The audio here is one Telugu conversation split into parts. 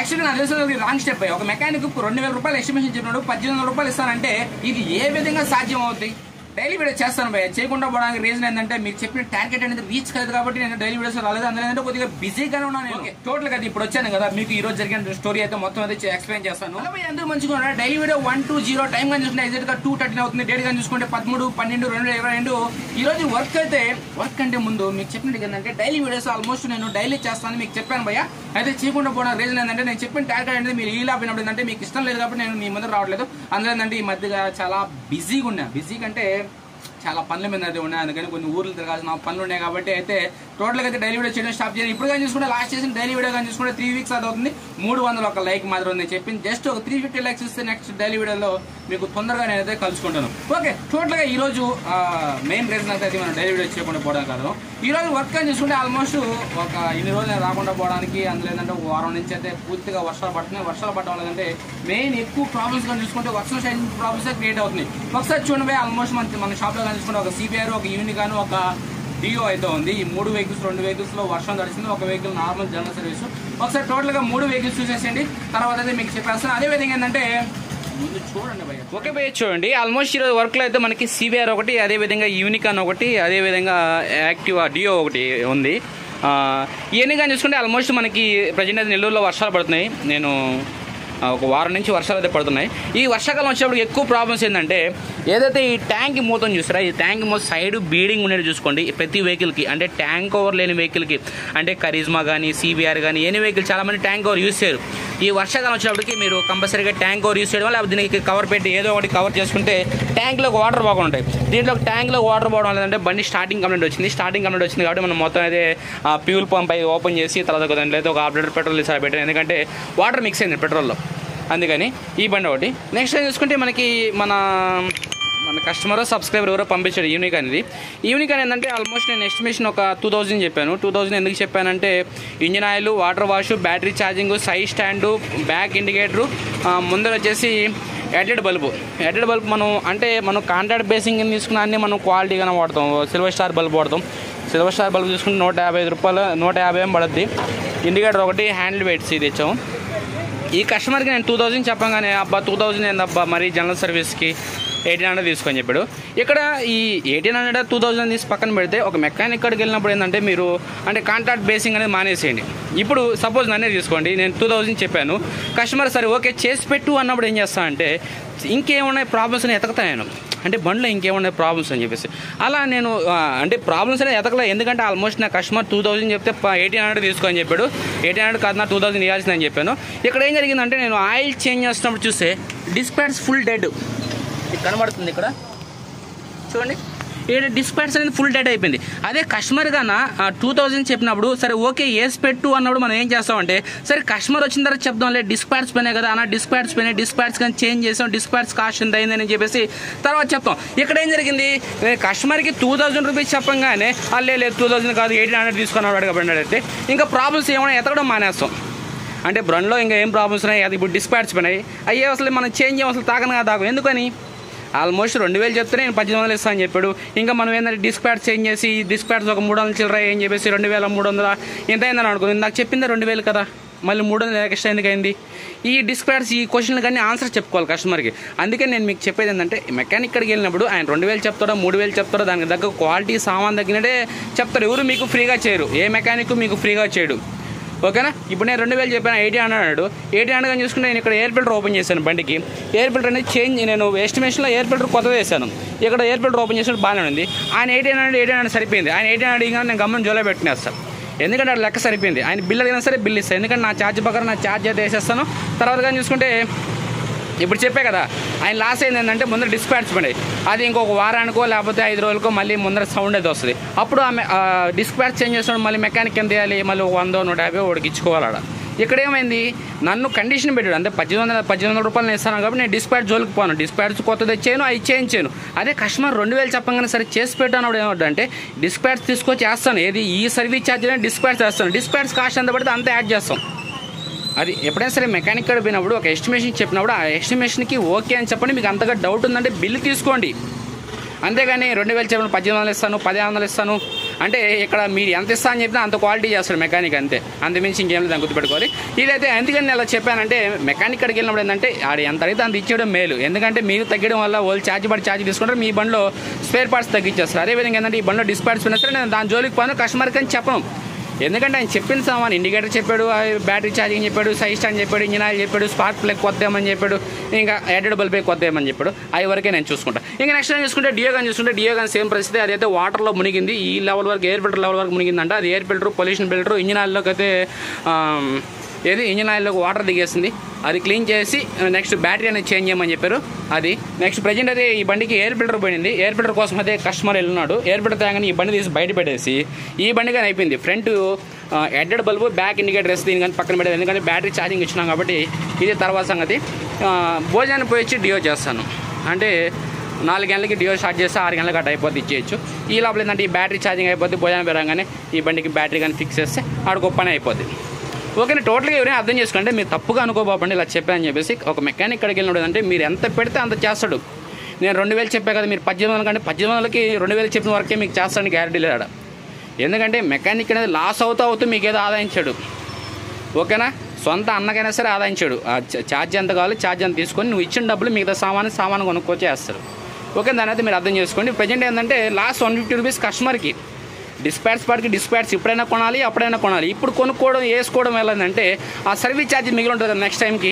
యాక్చువల్గా నా తెలిసిన రాంగ్ స్టెప్ ఒక మెకానిక్ రెండు వేల రూపాయలు ఎస్టిమేషన్ చెప్పినాడు పద్దెనిమిది వందల రూపాయలు ఇస్తానంటే ఇది ఏ విధంగా సాధ్యం అవుతుంది డైలీ వీడియో చేస్తాను భయ్య చేయకుండా పోవడానికి రీజన్ ఏంటంటే మీరు చెప్పిన టార్గెట్ అనేది రీచ్ కాదు కాబట్టి నేను డైలీ వీడియోస్ రాలేదు అందులో ఏంటంటే కొద్దిగా బిజీగానే ఉన్నాను నేను టోటల్ గా ఇప్పుడు వచ్చాను కదా మీకు ఈ రోజు జరిగిన స్టోరీ అయితే మొత్తం అయితే ఎక్స్ప్లెయిన్ చేస్తాను హలో భయ్య అందరూ మంచిగా ఉన్నారు daily video one two zero time కానీ చూసుకుంటే ఎగ్జాక్ట్ గా టూ థర్టీ అవుతుంది డేట్ కానీ చూసుకుంటే పదమూడు పన్నెండు రెండు వేల ఇరవై రెండు ఈ రోజు వర్క్ అయితే వర్క్ అంటే ముందు మీకు చెప్పినట్టు ఏంటంటే డైలీ వీడియోస్ ఆల్మోస్ట్ నేను డైలీ చేస్తాను మీకు చెప్పాను భయ్య అయితే చేయకుండా పోవడం రీజన్ ఏంటంటే నేను చెప్పిన టార్గెట్ అనేది మీరు ఈ లాభ ఏంటంటే మీకు ఇష్టం లేదు కాబట్టి నేను మీ ముందు రావట్లేదు అందులో ఏంటంటే ఈ మధ్యగా చాలా బిజీగా ఉన్నా బిజీ కంటే చాలా పనుల మీద అయితే ఉన్నాయి అందుకని కొన్ని ఊర్లు తిరగాల్సిన పనులు ఉన్నాయి కాబట్టి అయితే టోటల్ గా అయితే డైలీ వీడియో చేయడం స్టాప్ చేయాలి ఇప్పుడు కానీ చూసుకుంటే లాస్ట్ చేసిన డైలీ వీడియో కానీ చూసుకుంటే త్రీ వీక్స్ అది అవుతుంది మూడు వందల ఒక లైక్ మాత్రం ఉంది చెప్పింది జస్ట్ ఒక త్రీ ఫిఫ్టీ లైక్స్ ఇస్తే నెక్స్ట్ డైలీ వీడియోలో మీకు తొందరగా నేనైతే కలుసుకుంటాను ఓకే టోటల్ గా ఈ రోజు మెయిన్ రీజన్ అయితే అది మనం డైలీ వీడియో చేయకుండా పోవడం కాదు ఈ రోజు వర్క్ అని చూసుకుంటే ఆల్మోస్ట్ ఒక ఇన్ని రోజులు నేను రాకుండా పోవడానికి అందులో ఏంటంటే ఒక వారం నుంచి అయితే పూర్తిగా వర్షాలు పడుతున్నాయి వర్షాలు పడడం వల్ల అంటే మెయిన్ ఎక్కువ ప్రాబ్లమ్స్ కానీ చూసుకుంటే వర్షం సైడ్ ప్రాబ్లమ్స్ క్రియేట్ అవుతుంది ఒకసారి చూడండి ఆల్మోస్ట్ మన మన షాప్ లో కానీ చూసుకుంటే ఒక సిపిఆర్ ఒక యూని కానీ ఒక డియో అయితే ఉంది ఈ మూడు వెహికల్స్ రెండు వెహికల్స్ లో వర్షం తడిసింది ఒక వెహికల్ నార్మల్ జనరల్ సర్వీస్ ఒకసారి టోటల్ గా మూడు వెహికల్స్ చూసేసేయండి తర్వాత అయితే మీకు చెప్పేస్తాను అదే విధంగా ఏంటంటే ముందు చూడండి భయ్య ఓకే భయ్య చూడండి ఆల్మోస్ట్ ఈరోజు వర్క్ లో అయితే మనకి సిబిఆర్ ఒకటి అదే విధంగా యూనికాన్ ఒకటి అదే విధంగా యాక్టివా డియో ఒకటి ఉంది ఆ, ఇవన్నీ కానీ చూసుకుంటే ఆల్మోస్ట్ మనకి ప్రజెంట్ అయితే నెల్లూరులో వర్షాలు పడుతున్నాయి నేను ఆ, ఒక వారం నుంచి వర్షాలు అయితే పడుతున్నాయి ఈ వర్షాకాలం వచ్చినప్పుడు ఎక్కువ ప్రాబ్లమ్స్ ఏంటంటే ఏదైతే ఈ ట్యాంక్ మూతను చూస్తారా ఈ ట్యాంక్ మూత సైడ్ బీడింగ్ ఉండేది చూసుకోండి ప్రతి వెహికల్కి అంటే ట్యాంక్ ఓవర్ లేని వెహికల్కి అంటే కరిజ్మా కానీ సిబిఆర్ కానీ ఎన్ని వెహికల్ చాలా మంది ట్యాంక్ ఓవర్ యూస్ చేయరు ఈ వర్షాకాలం వచ్చినప్పటికి మీరు కంపల్సరీగా ట్యాంక్ ఓవర్ యూస్ చేయడం వల్ల దీనికి కవర్ పెట్టి ఏదో ఒకటి కవర్ చేసుకుంటే ట్యాంక్లో వాటర్ బాగుంటాయి దీంట్లో ట్యాంక్లో వాటర్ పోవడం వల్ల ఏంటంటే బండి స్టార్టింగ్ కంప్లైంట్ వచ్చింది స్టార్టింగ్ కంప్లైంట్ వచ్చింది కాబట్టి మనం మొత్తం అయితే ఫ్యూల్ పంప్ అయి ఓపెన్ చేసి తర్వాత ఒక దాంట్లో అయితే ఒక హాఫ్ లీటర్ పెట్రోల్ ఇస్తారు పెట్టాను ఎందుకంటే వాటర్ మిక్స్ అయింది పెట్రోల్లో అందుకని ఈ బండి ఒకటి నెక్స్ట్ టైం చూసుకుంటే మనకి మన మన కస్టమర్ సబ్స్క్రైబర్ ఎవరో పంపించాడు యూనిక్ అనేది యూనిక్ అని ఏంటంటే ఆల్మోస్ట్ నేను ఎస్టిమేషన్ ఒక టూ థౌజండ్ చెప్పాను టూ థౌజండ్ ఎందుకు చెప్పానంటే engine oil water wash battery charging side stand back indicator ముందర వచ్చేసి ఎడ్లెడ్ బల్బు ఎడ్లెడ్ బల్బ్ మనం అంటే మనం కాంట్రాక్ట్ బేసింగ్ తీసుకున్న అన్ని మనం క్వాలిటీగానే వాడతాం సిల్వర్ స్టార్ బల్బ్ వాడతాం సిల్వర్ స్టార్ బల్బ్ తీసుకుంటే నూట యాభై ఐదు రూపాయలు నూట యాభై ఏం పడుద్ది ఇండికేటర్ ఒకటి హ్యాండిల్ వెయిట్స్ ఇది తెచ్చాము ఈ కస్టమర్కి నేను టూ థౌజండ్ చెప్పగానే అబ్బా టూ థౌజండ్ ఏందబ్బా మరి జనరల్ సర్వీస్కి ఎయిటీన్ హండ్రెడ్ తీసుకొని చెప్పాడు ఇక్కడ ఈ ఎయిటీన్ హండ్రెడ్ టూ థౌజండ్ తీసి పక్కన పెడితే ఒక మెకానిక్ కాడికి వెళ్ళినప్పుడు ఏంటంటే మీరు అంటే కాంట్రాక్ట్ బేసింగ్ అనేది మానేసేయండి ఇప్పుడు సపోజ్ నన్నే తీసుకోండి నేను టూ థౌజండ్ చెప్పాను కస్టమర్ సరే ఓకే చేసి పెట్టు అన్నప్పుడు ఏం చేస్తా అంటే ఇంకేమున్నాయి ప్రాబ్లమ్స్ అని ఎతకతా నేను అంటే బండ్లో ఇంకేమున్నాయి ప్రాబ్లమ్స్ అని చెప్పేసి అలా నేను ఆ, అంటే ప్రాబ్లమ్స్ అనేది ఎతకలే ఎందుకంటే ఆల్మోస్ట్ నా కస్టమర్ టూ థౌసండ్ చెప్తే ఎయిటీన్ హండ్రెడ్ తీసుకోని చెప్పాడు ఎయిటీన్ హండ్రెడ్ కాదు నా టూ థౌసండ్ ఇవ్వాల్సిందని చెప్పాను ఇక్కడ ఏం జరిగిందంటే నేను ఆయిల్ చేంజ్ చేస్తున్నప్పుడు చూస్తే డిస్పాట్స్ ఫుల్ డెడ్ ఇది కనబడుతుంది ఇక్కడ చూడండి ఇక్కడ డిస్పాట్స్ అనేది ఫుల్ డేట్ అయిపోయింది అదే కస్టమర్ గానా టూ థౌజండ్ చెప్పినప్పుడు సరే ఓకే ఏస్ పెట్టు అన్నప్పుడు మనం ఏం చేస్తామంటే సరే కస్టమర్ వచ్చిన తర్వాత చెప్దాంలే డిస్పాట్స్ పోయినాయి కదా అన్న డిస్పాట్స్ పోయినాయి డిస్పాట్స్ కానీ చేంజ్ చేసాం డిస్పాట్స్ కాస్ట్ ఎంత అయిందని చెప్పేసి తర్వాత చెప్తాం ఇక్కడ ఏం జరిగింది కస్టమర్కి టూ థౌజండ్ రూపీస్ చెప్పంగానే అల్లే లేదు టూ థౌజండ్ కాదు ఎయిటీన్ హండ్రెడ్ తీసుకున్నాడు కాబట్టి అయితే ఇంకా ప్రాబ్లమ్స్ ఏమైనా ఎతకడం మానేస్తాం అంటే బ్రండ్లో ఇంకా ఏం ప్రాబ్లమ్స్ ఉన్నాయి అది ఇప్పుడు డిస్పాట్స్ పోయినాయి అయ్యే అసలు మనం చేంజ్ చేయం అసలు తాగను కదా తాగం ఎందుకని ఆల్మోస్ట్ రెండు వేలు చెప్తే నేను పద్దెనిమిది వందలు ఇస్తాను చెప్పాడు ఇంకా మనం ఏంటంటే డిస్పాట్స్ చేంజ్ చేసి డిస్పాట్స్ ఒక మూడు వందలు చిల్లర ఏం చెప్పేసి రెండు వేల మూడు వందల ఎంత అయిందని అనుకుంది నాకు చెప్పింది రెండు వేలు కదా మళ్ళీ మూడు వందలు ఎక్స్ట్రా ఎందుకు అయింది ఈ డిస్పాట్స్ ఈ క్వశ్చన్లు కానీ ఆన్సర్ చెప్పుకోవాలి కస్టమర్కి అందుకే నేను మీకు చెప్పేది ఏంటంటే మెకానిక్ ఇక్కడికి వెళ్ళినప్పుడు ఆయన రెండు వేలు చెప్తాడో మూడు వేలు చెప్తాడో దానికి తగ్గ క్వాలిటీ సామాన్ తగ్గినట్టే చెప్తారు ఎవరు మీకు ఫ్రీగా చేయరు ఏ మెకానిక్ మీకు ఫ్రీగా చేయడు ఓకేనా ఇప్పుడు నేను రెండు వేలు చెప్పాను ఎయిటీ హండ్రెడ్ అన్నాడు ఎయిటీ హండ్రెడ్ అని చూసుకుంటే నేను ఇక్కడ ఎయిర్ ఫిల్టర్ ఓపెన్ చేశాను బండికి ఎయిర్ ఫిల్టర్ అనేది చేంజ్ నేను ఎస్టిమేషన్లో ఎయిర్ ఫిల్టర్ కొత్తది వేశాను ఇక్కడ ఎయిర్ ఫిల్టర్ ఓపెన్ చేసినట్టు బాగానే ఉంది ఆయన ఎయిటీ హండ్రెడ్ ఎయిటీ హండ్రెడ్ సరిపోయింది ఆయన ఎయిటీ హండ్రెడ్ ఇంకా నేను గమ్మని జోలో పెట్టినేస్తాను ఎందుకంటే అది లెక్క సరిపోయింది ఆయన బిల్ అడిగినా సరే బిల్ ఇస్తాను ఎందుకంటే నా ఛార్జ్ ప్రకారం నా ఛార్జ్ అయితే వేసేస్తాను తర్వాత కానీ చూసుకుంటే ఇప్పుడు చెప్పే కదా ఆయన లాస్ అయింది ఏంటంటే ముందర డిస్పాట్స్ పడాయి అది ఇంకొక వారానికో లేకపోతే ఐదు రోజులకో మళ్ళీ ముందర సౌండ్ అయితే వస్తుంది అప్పుడు ఆమె డిస్పాట్స్ చేంజ్ చేసినప్పుడు మళ్ళీ మెకానిక్ ఎంత చేయాలి మళ్ళీ ఒక వందో నూట యాభై ఒకటికి ఇచ్చుకోవాలి ఆడ ఇక్కడ ఏమైంది నన్ను కండిషన్ పెట్టాడు అంటే పద్దెనిమిది వందల పద్దెనిమిది వందల రూపాయలు నేను ఇస్తాను కాబట్టి నేను డిస్పాచ్ జోలికి పోను డిస్పాచ్ కొత్తది ఇచ్చాను అది చేయించాను అదే కస్టమర్ రెండు వేలు చెప్పగానే సరే చేసి పెట్టాను ఏమంటే డిస్పాచ్ తీసుకొచ్చి వేస్తాను ఏది ఈ సర్వీస్ ఛార్జ్ డిస్పాచ్ వేస్తాను డిస్పాచ్ కాస్ట్ ఎంత పడితే అంత యాడ్ చేస్తాం అది ఎప్పుడైనా సరే మెకానిక్ కాడ పోయినప్పుడు ఒక ఎస్టిమేషన్ చెప్పినప్పుడు ఆ ఎస్టిమేషన్కి ఓకే అని చెప్పండి మీకు అంతగా డౌట్ ఉందంటే బిల్లు తీసుకోండి అంతేగాని రెండు వేలు చెప్పిన పద్దెనిమిది వందలు ఇస్తాను పదిహేను వందలు ఇస్తాను అంటే ఇక్కడ మీరు ఎంత ఇస్తా అని చెప్పినా అంత క్వాలిటీ చేస్తాడు మెకానిక్ అంతే అంతమించి ఇంకేం లేదు దాన్ని గుర్తుపెట్టుకోవాలి ఇదైతే ఎందుకని నేను అలా చెప్పానంటే మెకానిక్ కాడికి వెళ్ళినప్పుడు ఏంటంటే ఆడ ఎంత అడిగితే అంత ఇచ్చేయడం మేలు ఎందుకంటే మీరు తగ్గడం వల్ల వాళ్ళు ఛార్జ్ పడి ఛార్జ్ తీసుకుంటారు మీ బండిలో స్పేర్ పార్ట్స్ తగ్గించేస్తారు అదేవిధంగా ఏంటంటే ఈ బండిలో డిస్పాట్స్ పోయినా సరే నేను దాని జోలికి పోను కస్టమర్కి అని చెప్పను ఎందుకంటే ఆయన చెప్పిన సామాన్ ఇండికేటర్ చెప్పాడు ఆ బ్యాటరీ ఛార్జింగ్ చెప్పాడు సైజ్ స్టాండ్ చెప్పాడు ఇంజిన్ ఆయిల్ చెప్పాడు స్పార్క్ ప్లగ్ కొద్దామని చెప్పాడు ఇంకా ఎడెడ్ బల్బే కొద్దామని చెప్పాడు అవి వరకే నేను చూసుకుంటా ఇంకా నెక్స్ట్ టైం చూసుకుంటే డియోగాన్ చూసుకుంటే డియోగాన్ సేమ్ పరిస్థితి అదైతే వాటర్లో మునిగింది ఈ లెవెల్ వరకు ఎయిర్ ఫిల్టర్ లెవెల్ వరకు మునిగిందంట అది air filter pollution filter engine ఆయిల్లోకి అయితే ఆమ్, ఏది ఇంజిన్ ఆయిల్లోకి వాటర్ దిగేసింది అది క్లీన్ చేసి నెక్స్ట్ బ్యాటరీ అనేది చేంజ్ చేయమని చెప్పారు అది నెక్స్ట్ ప్రజెంట్ అయితే ఈ బండికి ఎయిర్ ఫిల్టర్ పోయింది ఎయిర్ ఫిల్టర్ కోసం అయితే కస్టమర్ వెళ్ళినాడు ఎయిర్ ఫిల్టర్ తాగానే ఈ బండి తీసి బయట పెట్టేసి ఈ బండి కానీ అయిపోయింది ఫ్రంట్ ఎడ్డెడ్ బల్బు బ్యాక్ ఇండికేటర్ వేసి దీని కానీ పక్కన పెట్టేది ఎందుకంటే బ్యాటరీ ఛార్జింగ్ ఇచ్చినాం కాబట్టి ఇది తర్వాత సంగతి ఆ, భోజనానికి పోయి వచ్చి డియో చేస్తాను అంటే నాలుగు గంటలకి డియో స్టార్ట్ చేస్తే ఆరు గంటలకు అటు అయిపోతే ఇచ్చేయచ్చు ఈ లోపల ఏంటంటే ఈ బ్యాటరీ ఛార్జింగ్ అయిపోతే భోజనం పెరగానే ఈ బండికి బ్యాటరీ కానీ ఫిక్స్ చేస్తే ఆడికి పని అయిపోద్ది ఓకే టోటల్గా ఎవరైనా అర్థం చేసుకుంటే మీరు తప్పుగా అనుకోబాబండి ఇలా చెప్పానని చెప్పేసి ఒక మెకానిక్ ఇక్కడికి వెళ్ళినప్పుడు అంటే మీరు ఎంత పెడితే అంత చేస్తాడు నేను రెండు వేలు చెప్పా కదా మీరు పద్దెనిమిది వందల కంటే పద్దెనిమిది వందలకి రెండు వేలు చెప్పిన వరకే మీకు చేస్తాడని గ్యారెంటీ లేడా ఎందుకంటే మెకానిక్ అనేది లాస్ అవుతూ అవుతూ మీకు ఏదో ఆదాయించాడు ఓకేనా సొంత అన్నకైనా సరే ఆదాయించాడు ఆ చ- ఛార్జ్ ఎంత కావాలి ఛార్జ్ ఎంత తీసుకొని నువ్వు ఇచ్చిన డబ్బులు మిగతా సామాను సామాను కొనుక్కొచ్చేస్తాడు ఓకే దాని అయితే మీరు అర్థం చేసుకోండి ప్రజెంట్ ఏంటంటే లాస్ట్ వన్ ఫిఫ్టీ రూపీస్ కస్టమర్కి డిస్పాట్స్ పార్ట్కి డిస్పాట్స్ ఇప్పుడైనా కొనాలి అప్పుడైనా కొనాలి ఇప్పుడు కొనుక్కోవడం వేసుకోవడం వెళ్ళదంటే ఆ సర్వీస్ ఛార్జ్ మిగిలి ఉంటుంది కదా నెక్స్ట్ టైంకి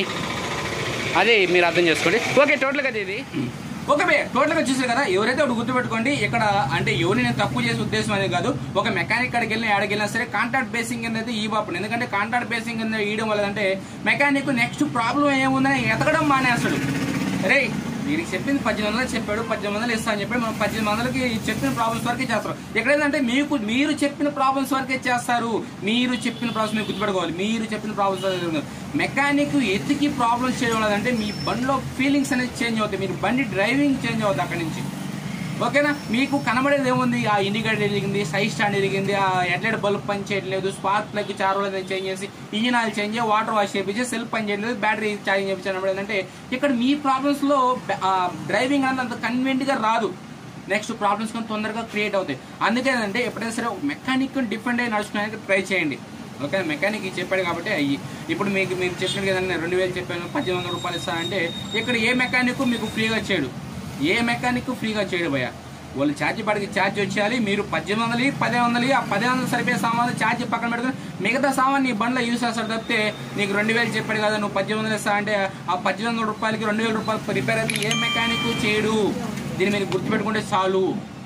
అదే మీరు అర్థం చేసుకోండి ఓకే టోటల్గా ఇది ఓకే బే టోటల్ గా చూసారు కదా ఎవరైతే ఒకటి గుర్తుపెట్టుకోండి ఇక్కడ అంటే ఎవరిని నేను తక్కువ చేసే ఉద్దేశం అనేది కాదు ఒక మెకానిక్ కాడికి వెళ్ళినా ఎక్కడికి వెళ్ళినా సరే కాంట్రాక్ట్ బేసింగ్ అనేది ఈ బాపు ఎందుకంటే కాంట్రాక్ట్ బేసింగ్ అనేది ఇవ్వడం వల్ల అంటే మెకానిక్ నెక్స్ట్ ప్రాబ్లం ఏముందని ఎతకడం మానేస్తాడు రే వీరికి చెప్పింది పద్దెనిమిది వందలు చెప్పాడు పద్దెనిమిది వందలు ఇస్తా అని చెప్పాడు మనం పద్దెనిమిది వందలకి చెప్పిన ప్రాబ్లమ్స్ వరకే చేస్తారు ఇక్కడ ఏంటంటే మీకు మీరు చెప్పిన ప్రాబ్లమ్స్ వరకే చేస్తారు మీరు చెప్పిన ప్రాబ్లమ్స్ మీరు గుర్తుపెట్టుకోవాలి మీరు చెప్పిన ప్రాబ్లమ్స్ మెకానిక్ ఎత్తికి ప్రాబ్లమ్స్ చేయడం లేదంటే మీ బండిలో ఫీలింగ్స్ అనేది చేంజ్ అవుతాయి మీరు బండి డ్రైవింగ్ చేంజ్ అవుతుంది అక్కడి నుంచి ఓకేనా మీకు కనబడేది ఏముంది ఆ ఇండికేటర్ ఎరిగింది సైడ్ స్టాండ్ ఎరిగింది ఆ హెడ్లైట్ బల్బ్ పని చేయట్లేదు స్పార్క్ ప్లగ్ చార్ రోజులు చేంజ్ చేసి ఇంజిన్ ఆయిల్ చేంజ్ చేసి వాటర్ వాష్ చేయించి సెల్ఫ్ పని చేయట్లేదు బ్యాటరీ ఛార్జింగ్ చేయించాను ఏంటంటే ఇక్కడ మీ ప్రాబ్లమ్స్ లో డ్రైవింగ్ అనేది అంత కన్వీనియంట్ గా రాదు నెక్స్ట్ ప్రాబ్లమ్స్ కొన్ని తొందరగా క్రియేట్ అవుతాయి అందుకేనంటే ఎప్పుడైనా సరే మెకానిక్ డిఫరెంట్ అయి నడుచుకోవడానికి ట్రై చేయండి ఓకే మెకానిక్ ఇది చెప్పాడు కాబట్టి అయ్యి ఇప్పుడు మీకు మీరు చెప్పిన కదా నేను రెండు వేలు చెప్పాను పద్దెనిమిది వందల రూపాయలు ఇస్తానంటే ఇక్కడ ఏ మెకానిక్ మీకు ఫ్రీగా చేయడు ఏ మెకానిక్ ఫ్రీగా చేయడు భయ వాళ్ళు ఛార్జ్ పడికి ఛార్జ్ వచ్చేయాలి మీరు పద్దెనిమిది వందలు పదే వందలు ఆ పదే వందలు సరిపోయే సామాన్లు ఛార్జ్ పక్కన పెట్టుకుని మిగతా సామాన్ నీ బండ్లో యూస్ చేస్తాడు తప్పితే నీకు రెండు వేలు చెప్పాడు కదా నువ్వు పద్దెనిమిది వందలు ఇస్తా అంటే ఆ పద్దెనిమిది వందల రూపాయలకి రెండు వేల రూపాయలు రిపేర్ అయితే ఏ మెకానిక్ చేయడు దీన్ని మీరు గుర్తుపెట్టుకుంటే చాలు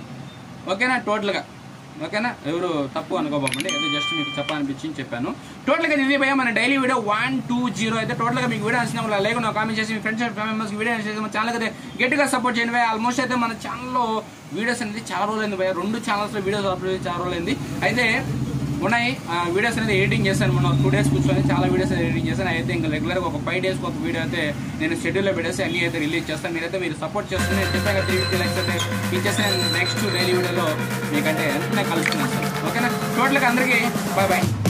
ఓకేనా టోటల్గా ఓకేనా ఎవరు తప్పు అనుకోబోకండి ఏదో జస్ట్ మీకు చెప్పాలనిపించింది చెప్పాను టోటల్గా ఇది భయ మన daily video one two zero అయితే టోటల్గా మీకు వీడియో నచ్చిన వాళ్ళు లేకుండా కామెంట్ చేసి మీ ఫ్రెండ్స్ అండ్ ఫ్యామిలీ మెంబర్స్కి వీడియో చేసి మన ఛానల్ అయితే గట్టిగా సపోర్ట్ చేయండి భయ ఆల్మోస్ట్ అయితే మన ఛానల్లో వీడియోస్ అనేది చాలా రోజులైంది భయ రెండు ఛానల్స్లో వీడియోస్ అప్లోడ్ చేసి చాలా రోజులైంది అయితే ఉన్నాయి ఆ వీడియోస్ అనేది ఎడిటింగ్ చేశాను మనం టూ డేస్ కూర్చొని చాలా వీడియోస్ ఎడిటింగ్ చేశాను అయితే ఇంకా రెగ్యులర్గా ఒక ఫైవ్ డేస్ ఒక వీడియో అయితే నేను షెడ్యూల్లో పెట్టేసి అన్ని అయితే రిలీజ్ చేస్తాను మీరైతే మీరు సపోర్ట్ చేస్తే నేను చెప్పాక త్రీ ఫిఫ్టీ లైక్స్ అయితే ఇచ్చేసి నేను నెక్స్ట్ డైలీ వీడియోలో మీకంటే వెంటనే కలుసుకున్నాను సార్ ఓకేనా టోటల్గా అందరికీ బాయ్ బాయ్